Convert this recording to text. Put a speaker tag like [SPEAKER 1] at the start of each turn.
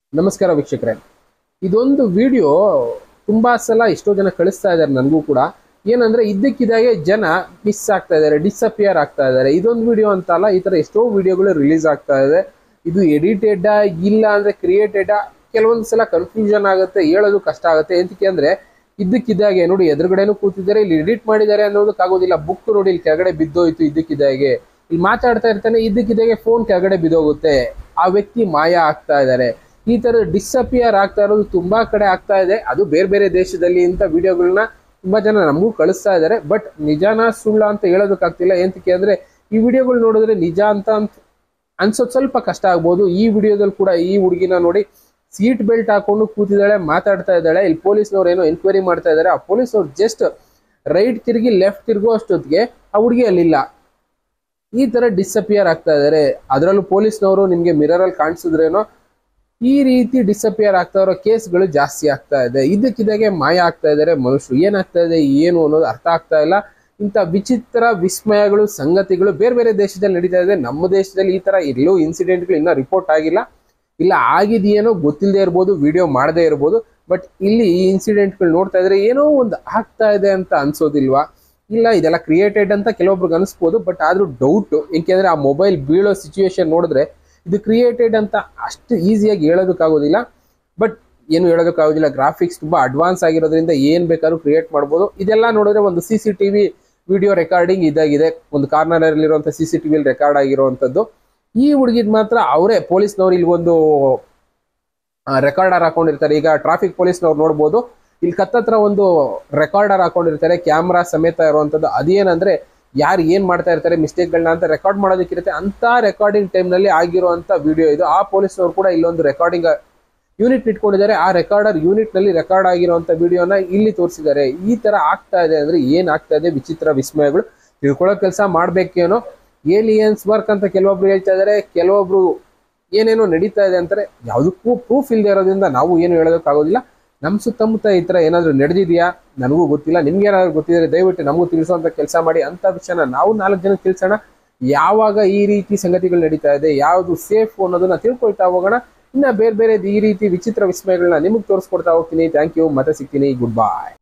[SPEAKER 1] ನಮಸ್ಕಾರ ವೀಕ್ಷಕರೇ ಇದೊಂದು ವಿಡಿಯೋ ತುಂಬಾ ಸಲ ಎಷ್ಟೋ ಜನ ಕಳಿಸ್ತಾ ಇದ್ದಾರೆ ನನಗೂ ಕೂಡ ಏನಂದ್ರೆ ಇದ್ದಕ್ಕಿದ್ದಾಗೆ ಜನ ಮಿಸ್ ಆಗ್ತಾ ಇದ್ದಾರೆ ಡಿಸಪಿಯರ್ ಆಗ್ತಾ ಇದ್ದಾರೆ ಇದೊಂದು ವಿಡಿಯೋ ಅಂತ ಅಲ್ಲ ಈ ತರ ಎಷ್ಟೋ ವಿಡಿಯೋಗಳು ರಿಲೀಸ್ ಆಗ್ತಾ ಇದೆ ಇದು ಎಡಿಟೆಡ್ ಇಲ್ಲ ಅಂದ್ರೆ ಕ್ರಿಯೇಟೆಡ್ ಕೆಲವೊಂದು ಸಲ ಕನ್ಫ್ಯೂಷನ್ ಆಗುತ್ತೆ ಹೇಳೋದು ಕಷ್ಟ ಆಗುತ್ತೆ ಎಂತಕ್ಕೆ ಅಂದ್ರೆ ಇದ್ದಕ್ಕಿದ್ದಾಗೆ ನೋಡಿ ಎದುರುಗಡೆನೂ ಕೂತಿದ್ದಾರೆ ಇಲ್ಲಿ ಎಡಿಟ್ ಮಾಡಿದ್ದಾರೆ ಅನ್ನೋದಕ್ಕಾಗೋದಿಲ್ಲ ಬುಕ್ ನೋಡಿ ಇಲ್ಲಿ ಕೆಳಗಡೆ ಬಿದ್ದೋಯ್ತು ಇದ್ದಕ್ಕಿದ್ದಾಗೆ ಇಲ್ಲಿ ಮಾತಾಡ್ತಾ ಇರ್ತಾನೆ ಇದ್ದಕ್ಕಿದ್ದಾಗೆ ಫೋನ್ ಕೆಳಗಡೆ ಬಿದ್ದೋಗುತ್ತೆ ಆ ವ್ಯಕ್ತಿ ಮಾಯ ಆಗ್ತಾ ಇದ್ದಾರೆ ಈ ತರ ಡಿಸಪಿಯರ್ ಆಗ್ತಾ ಇರೋದು ತುಂಬಾ ಕಡೆ ಆಗ್ತಾ ಇದೆ ಅದು ಬೇರೆ ಬೇರೆ ದೇಶದಲ್ಲಿ ಇಂಥ ವಿಡಿಯೋಗಳನ್ನ ತುಂಬಾ ಜನ ನಮಗೂ ಕಳಿಸ್ತಾ ಇದ್ದಾರೆ ಬಟ್ ನಿಜಾನ ಸುಳ್ಳ ಅಂತ ಹೇಳೋದಕ್ಕಾಗ್ತಿಲ್ಲ ಎಂತಕ್ಕೆ ಅಂದ್ರೆ ಈ ವಿಡಿಯೋಗಳು ನೋಡಿದ್ರೆ ನಿಜ ಅಂತ ಅಂತ ಅನ್ಸೋದು ಸ್ವಲ್ಪ ಕಷ್ಟ ಆಗ್ಬೋದು ಈ ವಿಡಿಯೋದಲ್ಲಿ ಕೂಡ ಈ ಹುಡುಗಿನ ನೋಡಿ ಸೀಟ್ ಬೆಲ್ಟ್ ಹಾಕೊಂಡು ಕೂತಿದ್ದಾಳೆ ಮಾತಾಡ್ತಾ ಇದ್ದಾಳೆ ಇಲ್ಲಿ ಪೊಲೀಸ್ನವ್ರು ಏನೋ ಎನ್ಕ್ವೈರಿ ಮಾಡ್ತಾ ಇದ್ದಾರೆ ಆ ಪೊಲೀಸ್ನವ್ರು ಜಸ್ಟ್ ರೈಟ್ ತಿರುಗಿ ಲೆಫ್ಟ್ ತಿರುಗೋ ಅಷ್ಟೊತ್ತಿಗೆ ಆ ಹುಡುಗಿ ಅಲ್ಲಿಲ್ಲ ಈ ತರ ಡಿಸಪಿಯರ್ ಆಗ್ತಾ ಇದ್ದಾರೆ ಅದರಲ್ಲೂ ಪೊಲೀಸ್ನವರು ನಿಮ್ಗೆ ಮಿರರ್ ಅಲ್ಲಿ ಕಾಣಿಸಿದ್ರೇನೋ ಈ ರೀತಿ ಡಿಸಪಿಯರ್ ಆಗ್ತಾ ಇರೋ ಕೇಸ್ಗಳು ಜಾಸ್ತಿ ಆಗ್ತಾ ಇದೆ ಇದಕ್ಕಿದ್ದಾಗೆ ಮಾಯ ಆಗ್ತಾ ಇದ್ದಾರೆ ಮನುಷ್ಯರು ಏನಾಗ್ತಾ ಇದೆ ಏನು ಅನ್ನೋದು ಅರ್ಥ ಆಗ್ತಾ ಇಲ್ಲ ಇಂಥ ವಿಚಿತ್ರ ವಿಸ್ಮಯಗಳು ಸಂಗತಿಗಳು ಬೇರೆ ಬೇರೆ ದೇಶದಲ್ಲಿ ನಡೀತಾ ಇದೆ ನಮ್ಮ ದೇಶದಲ್ಲಿ ಈ ತರ ಎಲ್ಲೂ ಇನ್ಸಿಡೆಂಟ್ಗಳು ಇನ್ನೂ ರಿಪೋರ್ಟ್ ಆಗಿಲ್ಲ ಇಲ್ಲ ಆಗಿದೆಯೇನೋ ಗೊತ್ತಿಲ್ಲದೆ ಇರ್ಬೋದು ವಿಡಿಯೋ ಮಾಡದೇ ಇರ್ಬೋದು ಬಟ್ ಇಲ್ಲಿ ಈ ಇನ್ಸಿಡೆಂಟ್ಗಳು ನೋಡ್ತಾ ಇದ್ರೆ ಏನೋ ಒಂದು ಆಗ್ತಾ ಇದೆ ಅಂತ ಅನ್ಸೋದಿಲ್ವಾ ಇಲ್ಲ ಇದೆಲ್ಲ ಕ್ರಿಯೇಟೆಡ್ ಅಂತ ಕೆಲವೊಬ್ರಿಗೆ ಅನಿಸ್ಬೋದು ಬಟ್ ಆದ್ರೂ ಡೌಟ್ ಏಕೆಂದ್ರೆ ಆ ಮೊಬೈಲ್ ಬೀಳೋ ಸಿಚುವೇಶನ್ ನೋಡಿದ್ರೆ ಇದು ಕ್ರಿಯೇಟೆಡ್ ಅಂತ ಅಷ್ಟು ಈಸಿಯಾಗಿ ಹೇಳೋದಕ್ಕಾಗೋದಿಲ್ಲ ಬಟ್ ಏನು ಹೇಳೋದಕ್ಕಾಗೋದಿಲ್ಲ ಗ್ರಾಫಿಕ್ಸ್ ತುಂಬಾ ಅಡ್ವಾನ್ಸ್ ಆಗಿರೋದ್ರಿಂದ ಏನ್ ಬೇಕಾದ್ರೂ ಕ್ರಿಯೇಟ್ ಮಾಡ್ಬೋದು ಇದೆಲ್ಲ ನೋಡಿದ್ರೆ ಒಂದು C C TV video recording ಇದಾಗಿದೆ ಒಂದು ಕಾರ್ನರ್ ಅಲ್ಲಿರುವಂತ ಸಿ ಸಿ ಟಿವಿಲಿ ರೆಕಾರ್ಡ್ ಆಗಿರುವಂತದ್ದು ಈ ಹುಡುಗಿದ್ ಮಾತ್ರ ಅವರೇ ಪೊಲೀಸ್ನವ್ರು ಇಲ್ಲಿ ಒಂದು ರೆಕಾರ್ಡರ್ ಹಾಕೊಂಡಿರ್ತಾರೆ ಈಗ ಟ್ರಾಫಿಕ್ ಪೊಲೀಸ್ನವ್ರು ನೋಡ್ಬೋದು ಇಲ್ಲಿ ಕತ್ತತ್ರ ಒಂದು ರೆಕಾರ್ಡರ್ ಹಾಕೊಂಡಿರ್ತಾರೆ ಕ್ಯಾಮ್ರಾ ಸಮೇತ ಇರುವಂತದ್ದು ಅದೇನಂದ್ರೆ ಯಾರು ಏನ್ ಮಾಡ್ತಾ ಇರ್ತಾರೆ ಮಿಸ್ಟೇಕ್ಗಳನ್ನ ಅಂತ ರೆಕಾರ್ಡ್ ಮಾಡೋದಕ್ಕಿರುತ್ತೆ ಅಂತ ರೆಕಾರ್ಡಿಂಗ್ ಟೈಮ್ನಲ್ಲಿ ಆಗಿರುವಂತ ವಿಡಿಯೋ ಇದು ಆ ಪೊಲೀಸ್ನವ್ರು ಕೂಡ ಇಲ್ಲೊಂದು ರೆಕಾರ್ಡಿಂಗ್ ಯೂನಿಟ್ ಇಟ್ಕೊಂಡಿದ್ದಾರೆ ಆ ರೆಕಾರ್ಡರ್ ಯೂನಿಟ್ ನಲ್ಲಿ ರೆಕಾರ್ಡ್ ಆಗಿರುವಂತ ವಿಡಿಯೋನ ಇಲ್ಲಿ ತೋರಿಸಿದ್ದಾರೆ ಈ ತರ ಆಗ್ತಾ ಇದೆ ಅಂದ್ರೆ ಏನ್ ಆಗ್ತಾ ಇದೆ ವಿಚಿತ್ರ ವಿಸ್ಮಯಗಳು ತಿಳ್ಕೊಳ್ಳೋ ಕೆಲಸ ಮಾಡ್ಬೇಕೇನೋ ಏಲಿಯನ್ಸ್ ವರ್ಕ್ ಅಂತ ಕೆಲವೊಬ್ರು ಹೇಳ್ತಾ ಇದಾರೆ ಕೆಲವೊಬ್ರು ಏನೇನೋ ನಡೀತಾ ಇದೆ ಅಂತಾರೆ ಯಾವುದಕ್ಕೂ ಪ್ರೂಫ್ ಇಲ್ಲದೆ ಇರೋದ್ರಿಂದ ನಾವು ಏನು ಹೇಳೋದಕ್ಕಾಗೋದಿಲ್ಲ ನಮ್ಮ ಸುತ್ತಮುತ್ತ ಈ ಥರ ಏನಾದರೂ ನಡೆದಿದೆಯಾ ನನಗೂ ಗೊತ್ತಿಲ್ಲ ನಿಮ್ಗೆ ಏನಾದ್ರು ಗೊತ್ತಿದ್ರೆ ದಯವಿಟ್ಟು ನಮಗೂ ತಿಳಿಸುವಂತ ಕೆಲಸ ಮಾಡಿ ಅಂತ ವಿಷಯನ ನಾವು ನಾಲ್ಕು ಜನ ತಿಳಿಸೋಣ ಯಾವಾಗ ಈ ರೀತಿ ಸಂಗತಿಗಳು ನಡೀತಾ ಇದೆ ಯಾವುದು ಸೇಫ್ ಅನ್ನೋದನ್ನ ತಿಳ್ಕೊಳ್ತಾ ಹೋಗೋಣ ಇನ್ನ ಬೇರೆ ಬೇರೆ ಈ ರೀತಿ ವಿಚಿತ್ರ ವಿಸ್ಮಯಗಳನ್ನ ನಿಮಗೆ ತೋರಿಸ್ಕೊಡ್ತಾ ಹೋಗ್ತೀನಿ ಥ್ಯಾಂಕ್ ಯು ಮತ್ತೆ ಸಿಗ್ತೀನಿ ಗುಡ್ ಬಾಯ್